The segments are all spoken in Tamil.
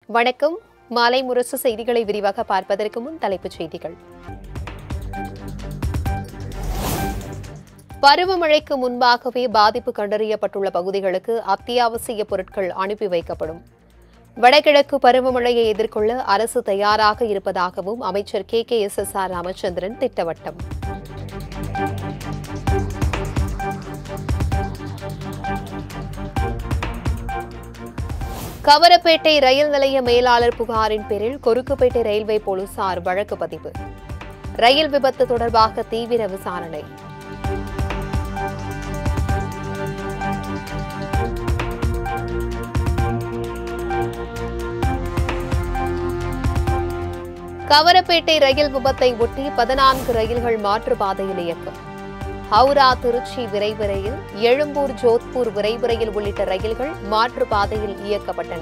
வணக்கம் மாலை முரசு செய்திகளை விரிவாக பார்ப்பதற்கு முன் தலைப்புச் செய்திகள் பருவமழைக்கு முன்பாகவே பாதிப்பு கண்டறியப்பட்டுள்ள பகுதிகளுக்கு அத்தியாவசிய பொருட்கள் அனுப்பி வைக்கப்படும் வடகிழக்கு பருவமழையை எதிர்கொள்ள அரசு தயாராக இருப்பதாகவும் அமைச்சர் K K S S R Ramachandran திட்டவட்டம் கவரப்பேட்டை ரயில் நிலைய மேலாளர் புகாரின் பேரில் கொருக்குப்பேட்டை ரயில்வே போலீசார் வழக்கு பதிவு ரயில் விபத்து தொடர்பாக தீவிர விசாரணை கவரப்பேட்டை ரயில் விபத்தை ஒட்டி பதினான்கு ரயில்கள் மாற்றுப்பாதையில் இயக்கம் ஹவுரா திருச்சி விரைவு ரயில் எழும்பூர் ஜோத்பூர் விரைவு ரயில் உள்ளிட்ட ரயில்கள் மாற்றுப்பாதையில் இயக்கப்பட்டன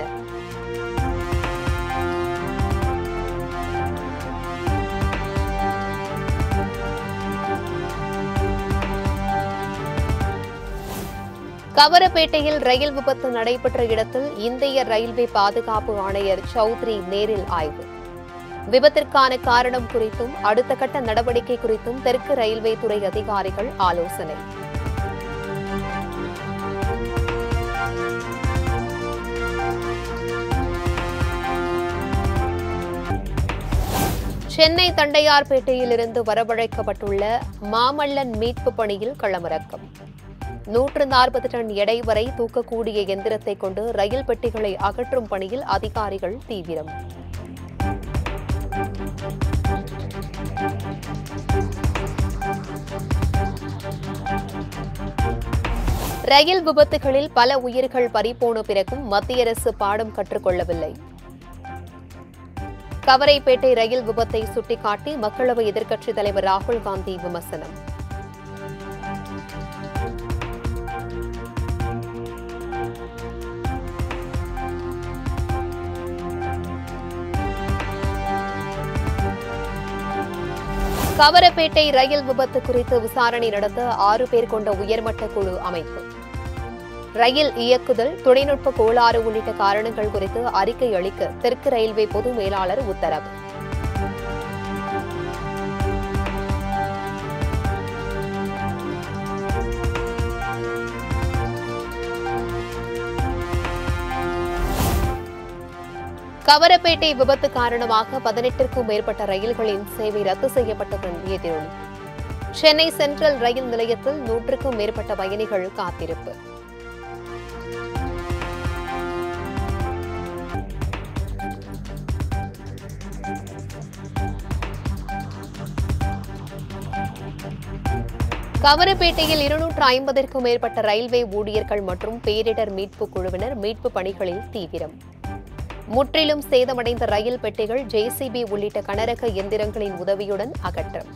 கவரப்பேட்டையில் ரயில் விபத்து நடைபெற்ற இடத்தில் இந்திய ரயில்வே பாதுகாப்பு ஆணையர் சௌத்ரி நேரில் ஆய்வு விபத்திற்கான காரணம் குறித்தும் அடுத்த கட்ட நடவடிக்கை குறித்தும் தெற்கு ரயில்வே துறை அதிகாரிகள் ஆலோசனை சென்னை தண்டையார்பேட்டையில் இருந்து வரவழைக்கப்பட்டுள்ள மாமல்லன் மீட்பு பணியில் களமிறக்கம் நூற்று நாற்பது டன் எடை வரை தூக்கக்கூடிய எந்திரத்தை கொண்டு ரயில் பெட்டிகளை அகற்றும் பணியில் அதிகாரிகள் தீவிரம் ரயில் விபத்துகளில் பல உயிர்கள் பறிபோன பிறகும் மத்திய அரசு பாடம் கற்றுக்கொள்ளவில்லை கவரைப்பேட்டை ரயில் விபத்தை சுட்டிக்காட்டி மக்களவை எதிர்க்கட்சித் தலைவர் ராகுல் காந்தி விமர்சனம் கவரப்பேட்டை ரயில் விபத்து குறித்து விசாரணை நடத்த ஆறு பேர் கொண்ட உயர்மட்ட குழு அமைப்பு ரயில் இயக்குதல் தொழில்நுட்ப கோளாறு உள்ளிட்ட காரணங்கள் குறித்து அறிக்கை அளிக்க தெற்கு ரயில்வே பொது மேலாளர் உத்தரவு கவரப்பேட்டை விபத்து காரணமாக பதினெட்டிற்கும் மேற்பட்ட ரயில்களின் சேவை ரத்து செய்யப்பட்டதன் எதிரொலி சென்னை சென்ட்ரல் ரயில் நிலையத்தில் நூற்றுக்கும் மேற்பட்ட பயணிகள் காத்திருப்பு கவரப்பேட்டையில் இருநூற்று ஐம்பதற்கும் மேற்பட்ட ரயில்வே ஊழியர்கள் மற்றும் பேரிடர் மீட்பு குழுவினர் மீட்பு பணிகளில் தீவிரம் முற்றிலும் சேதமடைந்த ரயில் பெட்டிகள் ஜேசிபி உள்ளிட்ட கனரக எந்திரங்களின் உதவியுடன் அகற்றம்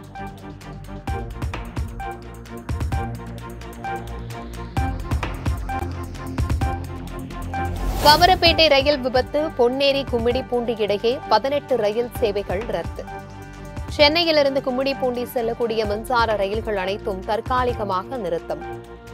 கவரப்பேட்டை ரயில் விபத்து பொன்னேரி கும்மிடிப்பூண்டி இடையே பதினெட்டு ரயில் சேவைகள் ரத்து சென்னையிலிருந்து கும்மிடிப்பூண்டி செல்லக்கூடிய மின்சார ரயில்கள் அனைத்தும் தற்காலிகமாக நிறுத்தம்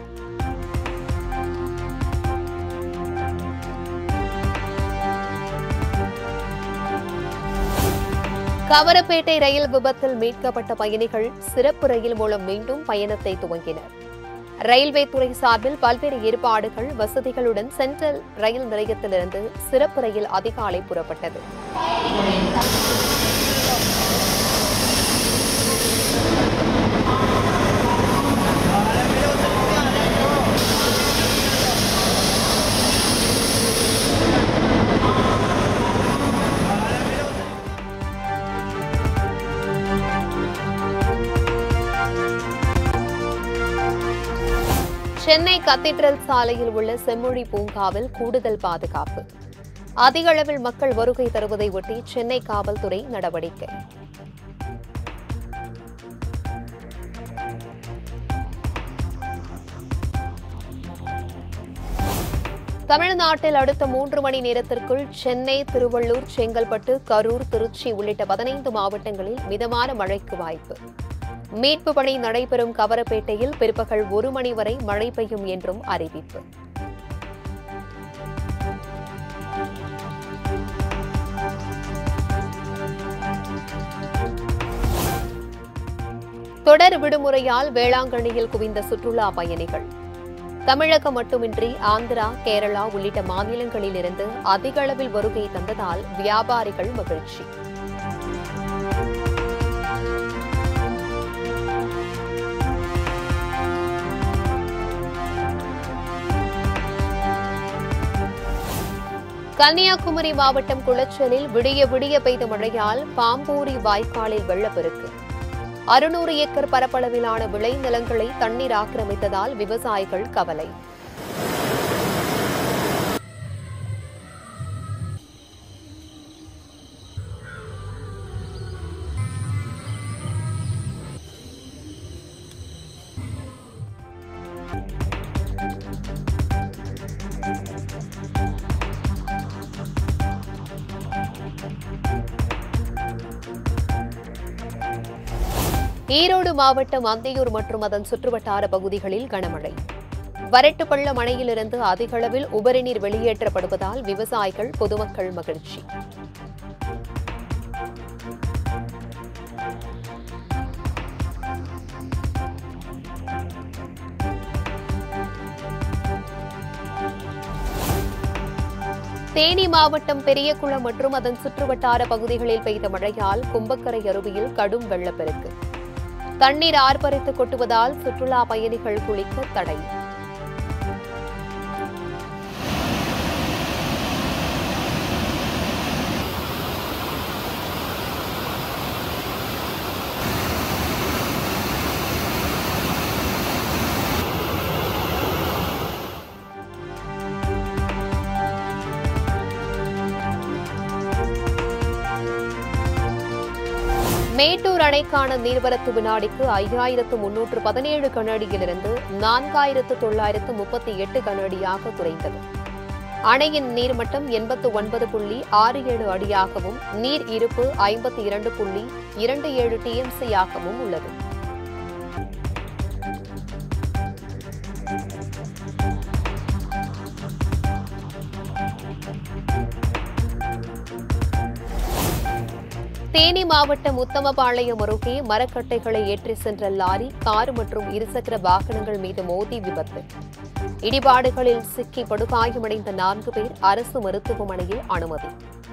கவரப்பேட்டை ரயில் விபத்தில் மீட்கப்பட்ட பயணிகள் சிறப்பு ரயில் மூலம் மீண்டும் பயணத்தை துவங்கினர் ரயில்வே துறை சார்பில் பல்வேறு ஏற்பாடுகள் வசதிகளுடன் சென்ட்ரல் ரயில் நிலையத்திலிருந்து சிறப்பு ரயில் அதிகாலை புறப்பட்டது சென்னை கத்தீட்ரல் சாலையில் உள்ள செம்மொழி பூங்காவில் கூடுதல் பாதுகாப்பு அதிக அளவில் மக்கள் வருகை தருவதை ஒட்டி சென்னை காவல்துறை நடவடிக்கை தமிழ்நாட்டில் அடுத்த மூன்று மணி நேரத்திற்குள் சென்னை திருவள்ளூர் செங்கல்பட்டு கரூர் திருச்சி உள்ளிட்ட பதினைந்து மாவட்டங்களில் மிதமான மழைக்கு வாய்ப்பு மீட்பு பணி நடைபெறும் கவரப்பேட்டையில் பிற்பகல் ஒரு மணி வரை மழை பெய்யும் என்றும் அறிவிப்பு தொடர் விடுமுறையால் வேளாங்கண்ணியில் குவிந்த சுற்றுலா பயணிகள் தமிழகம் மட்டுமின்றி ஆந்திரா கேரளா உள்ளிட்ட மாநிலங்களிலிருந்து அதிக அளவில் வருகை தந்ததால் வியாபாரிகள் மகிழ்ச்சி கன்னியாகுமரி மாவட்டம் குளச்சலில் விடிய விடிய பெய்த மழையால் பாம்பூரி வாய்க்காலில் வெள்ளப்பெருக்கு அறுநூறு ஏக்கர் பரப்பளவிலான விளைநிலங்களை தண்ணீர் ஆக்கிரமித்ததால் விவசாயிகள் கவலை ஈரோடு மாவட்டம் அந்தியூர் மற்றும் அதன் சுற்றுவட்டார பகுதிகளில் கனமழை வறட்டு பள்ள மழையிலிருந்து அதிக அளவில் உபரிநீர் வெளியேற்றப்படுவதால் விவசாயிகள் பொதுமக்கள் மகிழ்ச்சி தேனி மாவட்டம் பெரியகுளம் மற்றும் அதன் சுற்றுவட்டார பகுதிகளில் பெய்த மழையால் கும்பக்கரை அருவியில் கடும் வெள்ளப்பெருக்கு தண்ணீர் ஆர்ப்பரித்து கொட்டுவதால் சுற்றுலா பயணிகள் குளிக்க தடை மேட்டூர் அணைக்கான நீர்வரத்து வினாடிக்கு ஐயாயிரத்து முன்னூற்று பதினேழு கனஅடியிலிருந்து நான்காயிரத்து தொள்ளாயிரத்து முப்பத்தி எட்டு கனஅடியாக குறைந்தது அணையின் நீர்மட்டம் எண்பத்து ஒன்பது புள்ளி ஆறு ஏழு அடியாகவும் நீர் இருப்பு ஐம்பத்தி இரண்டு புள்ளி இரண்டு ஏழு டிஎம்சியாகவும் உள்ளது தேனி மாவட்டம் உத்தமபாளையம் அருகே மரக்கட்டைகளை ஏற்றி சென்ற லாரி கார் மற்றும் இருசக்கர வாகனங்கள் மீது மோதி விபத்து இடிபாடுகளில் சிக்கி படுகாயமடைந்த நான்கு பேர் அரசு மருத்துவமனையில் அனுமதி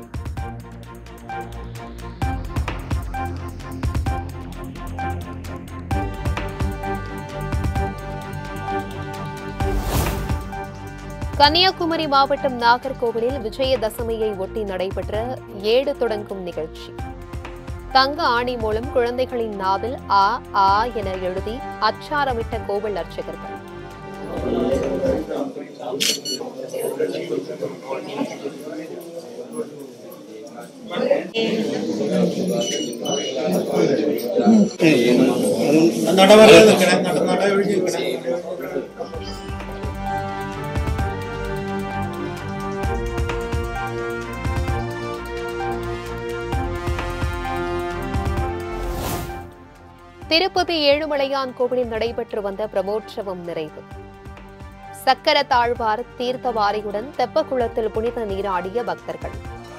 கன்னியாகுமரி மாவட்டம் நாகர்கோவிலில் விஜயதசமியை ஒட்டி நடைபெற்ற ஏடு தொடங்கும் நிகழ்ச்சி தங்க ஆணி மூலம் குழந்தைகளின் நாவில் ஆ ஆ என எழுதி அச்சாரமிட்ட கோவில் அர்ச்சகர்கள் നടവരെ നിൽക്കണേ നട നട ഒഴിഞ്ഞ് നിൽക്കണേ திருப்பதி ஏழுமலையான் கோவிலில் நடைபெற்று வந்த பிரமோற்சவம் நிறைவு சக்கர தாழ்வார் தீர்த்தவாரியுடன் தெப்பக்குளத்தில் புனித நீராடிய பக்தர்கள்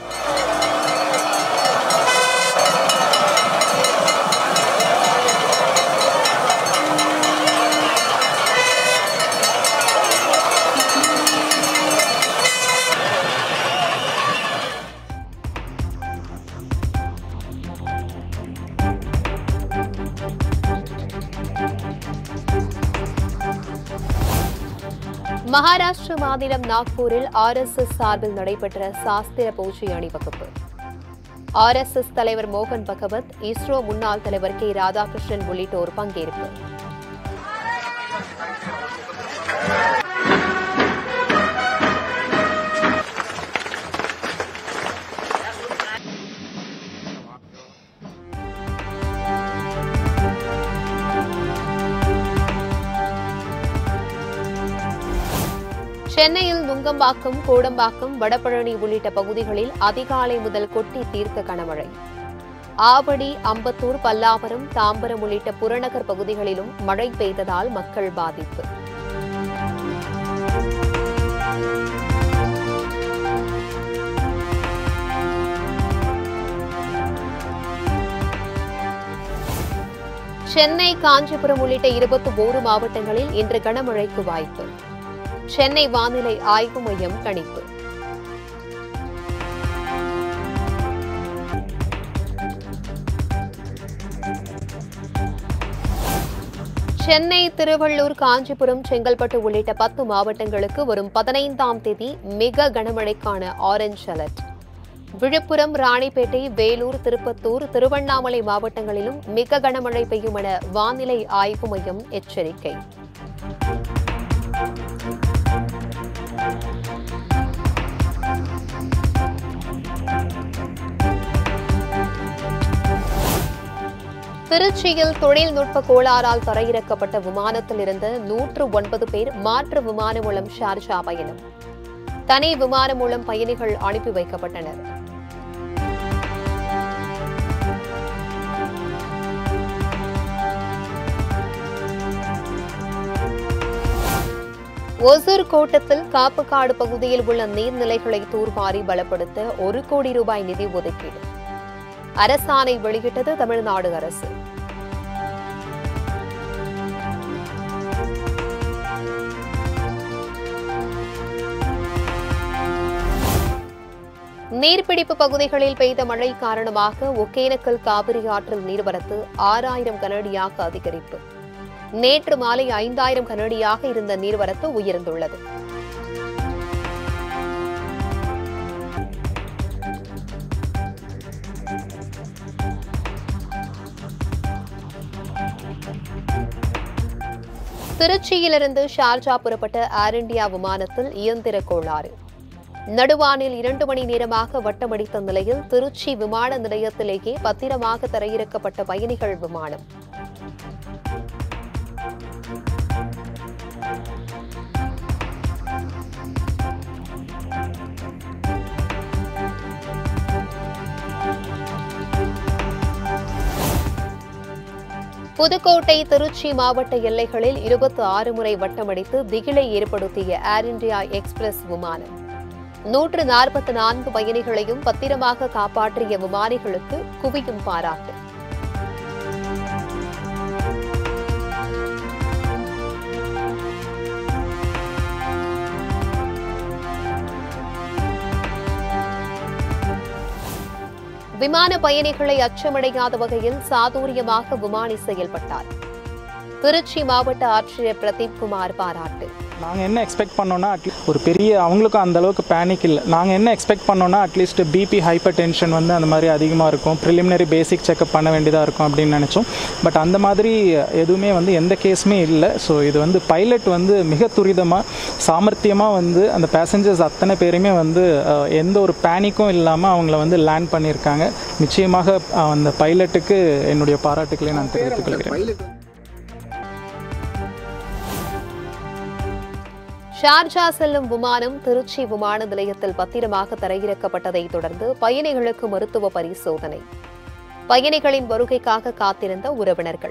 மகாராஷ்டிர மாநிலம் நாக்பூரில் ஆர்எஸ்எஸ் சார்பில் நடைபெற்ற சாஸ்திர பூஜை அணிவகுப்பு ஆர்எஸ்எஸ் தலைவர் மோகன் பகவத் இஸ்ரோ முன்னாள் தலைவர் கே ராதாகிருஷ்ணன் உள்ளிட்டோர் பங்கேற்பு சென்னையில் நுங்கம்பாக்கம் கோடம்பாக்கம் வடபழனி உள்ளிட்ட பகுதிகளில் அதிகாலை முதல் கொட்டி தீர்க்க கனமழை ஆவடி அம்பத்தூர் பல்லாவரம் தாம்பரம் உள்ளிட்ட புறநகர் பகுதிகளிலும் மழை பெய்ததால் மக்கள் பாதிப்பு சென்னை காஞ்சிபுரம் உள்ளிட்ட இருபத்தி ஓரு மாவட்டங்களில் இன்று கனமழைக்கு வாய்ப்பு சென்னை வானிலை ஆய்வு மையம் கணிப்பு சென்னை திருவள்ளூர் காஞ்சிபுரம் செங்கல்பட்டு உள்ளிட்ட பத்து மாவட்டங்களுக்கு வரும் பதினைந்தாம் தேதி மிக கனமழைக்கான ஆரஞ்ச் அலர்ட் விழுப்புரம் ராணிப்பேட்டை வேலூர் திருப்பத்தூர் திருவண்ணாமலை மாவட்டங்களிலும் மிக கனமழை பெய்யும் என வானிலை ஆய்வு மையம் எச்சரிக்கை திருச்சியில் தொழில்நுட்ப கோளாறால் தரையிறக்கப்பட்ட விமானத்தில் இருந்த நூற்று ஒன்பது பேர் மாற்று விமானம் மூலம் ஷார்ஜா பயணம் தனி விமானம் மூலம் பயணிகள் அனுப்பி வைக்கப்பட்டனர் ஒசூர் கோட்டத்தில் காப்புக்காடு பகுதியில் உள்ள நீர்நிலைகளை தூர்வாரி பலப்படுத்த ஒரு கோடி ரூபாய் நிதி ஒதுக்கீடு அரசாணை வெளியிட்டது தமிழ்நாடு அரசு நீர்பிடிப்பு பகுதிகளில் பெய்த மழை காரணமாக ஒகேனக்கல் காவிரி ஆற்றில் நீர்வரத்து ஆறாயிரம் கனடியாக அதிகரிப்பு நேற்று மாலை ஐந்தாயிரம் கனடியாக இருந்த நீர்வரத்து உயர்ந்துள்ளது திருச்சியிலிருந்து ஷார்ஜா புறப்பட்ட ஏர் இந்தியா விமானத்தில் இயந்திர கோளாறு நடுவானில் இரண்டு மணி நேரமாக வட்டமடித்த நிலையில் திருச்சி விமான நிலையத்திலேயே பத்திரமாக தரையிறக்கப்பட்ட பயணிகள் விமானம் புதுக்கோட்டை திருச்சி மாவட்ட எல்லைகளில் இருபத்தி ஆறு முறை வட்டமடித்து திகிலை ஏற்படுத்திய ஏர் இந்தியா எக்ஸ்பிரஸ் விமானம் நூற்று நாற்பத்தி நான்கு பயணிகளையும் பத்திரமாக காப்பாற்றிய விமானிகளுக்கு குவியும் பாராட்டு விமான பயணிகளை அச்சமடையாத வகையில் சாதுரியமாக விமானி செயல்பட்டார் திருச்சி மாவட்ட ஆட்சியர் பிரதீப் குமார் பாராட்டு நாங்கள் என்ன எக்ஸ்பெக்ட் பண்ணோன்னா அட்லீஸ்ட் ஒரு பெரிய அவங்களுக்கும் அந்த அளவுக்கு பேனிக் இல்லை நாங்கள் என்ன எக்ஸ்பெக்ட் பண்ணோன்னா அட்லீஸ்ட் பிபி ஹைப்பர் டென்ஷன் வந்து அந்த மாதிரி அதிகமாக இருக்கும் ப்ரிலிமினரி பேசிக் செக்அப் பண்ண வேண்டியதாக இருக்கும் அப்படின்னு நினச்சோம் பட் அந்த மாதிரி எதுவுமே வந்து எந்த கேஸுமே இல்லை ஸோ இது வந்து பைலட் வந்து மிக துரிதமாக சாமர்த்தியமாக வந்து அந்த பேசஞ்சர்ஸ் அத்தனை பேருமே வந்து அஹ், எந்த ஒரு பேனிக்கும் இல்லாமல் அவங்கள வந்து லேண்ட் பண்ணியிருக்காங்க நிச்சயமாக அஹ், அந்த பைலட்டுக்கு என்னுடைய பாராட்டுக்களை நான் தெரிவித்துக் கொள்கிறேன் ஷார்ஜா செல்லும் விமானம் திருச்சி விமான நிலையத்தில் பத்திரமாக தரையிறக்கப்பட்டதை தொடர்ந்து பயணிகளுக்கு மருத்துவ பரிசோதனை பயணிகளின் வருகைக்காக காத்திருந்த உறவினர்கள்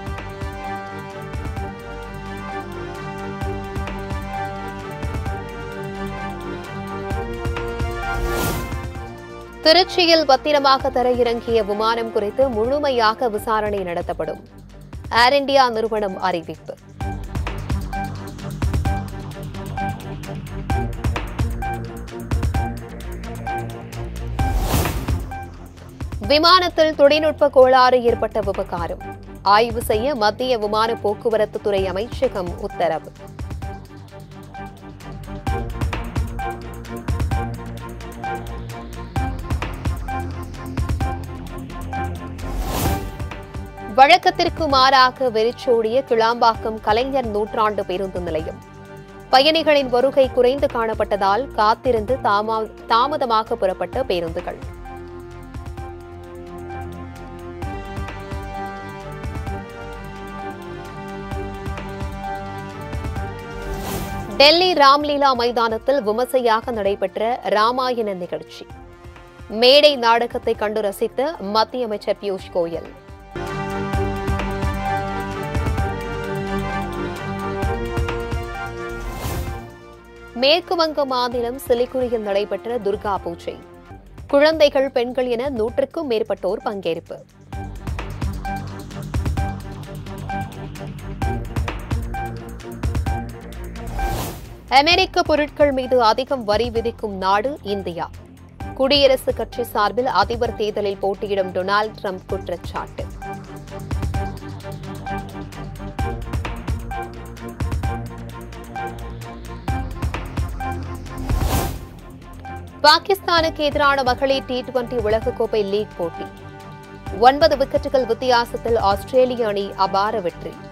திருச்சியில் பத்திரமாக தரையிறங்கிய விமானம் குறித்து முழுமையாக விசாரணை நடத்தப்படும் ஏர் இந்தியா நிறுவனம் அறிவிப்பு விமானத்தில் தொழில்நுட்ப கோளாறு ஏற்பட்ட விவகாரம் ஆய்வு செய்ய மத்திய விமான போக்குவரத்து துறை அமைச்சகம் உத்தரவு வழக்கத்திற்கு மாறாக வெறிச்சோடிய கிளாம்பாக்கம் கலைஞர் நூற்றாண்டு பேருந்து நிலையம் பயணிகளின் வருகை குறைந்து காணப்பட்டதால் காத்திருந்து தாமா- தாமதமாக புறப்பட்ட பேருந்துகள் டெல்லி ராம்லீலா மைதானத்தில் விமர்சையாக நடைபெற்ற ராமாயண நிகழ்ச்சி மேடை நாடகத்தை கண்டு ரசித்த மத்திய அமைச்சர் பியூஷ் கோயல் மேற்கு வங்க மாநிலம் சிலிகுரியில் நடைபெற்ற துர்கா பூஜை குழந்தைகள் பெண்கள் என நூற்றுக்கும் மேற்பட்டோர் பங்கேற்பு அமெரிக்க பொருட்கள் மீது அதிகம் வரி விதிக்கும் நாடு இந்தியா குடியரசுக் கட்சி சார்பில் அதிபர் தேர்தலில் போட்டியிடும் டொனால்டு ட்ரம்ப் குற்றச்சாட்டு பாகிஸ்தானுக்கு எதிரான மகளிர் டி டுவெண்டி உலகக்கோப்பை லீக் போட்டி ஒன்பது விக்கெட்டுகள் வித்தியாசத்தில் ஆஸ்திரேலிய அணி அபார வெற்றி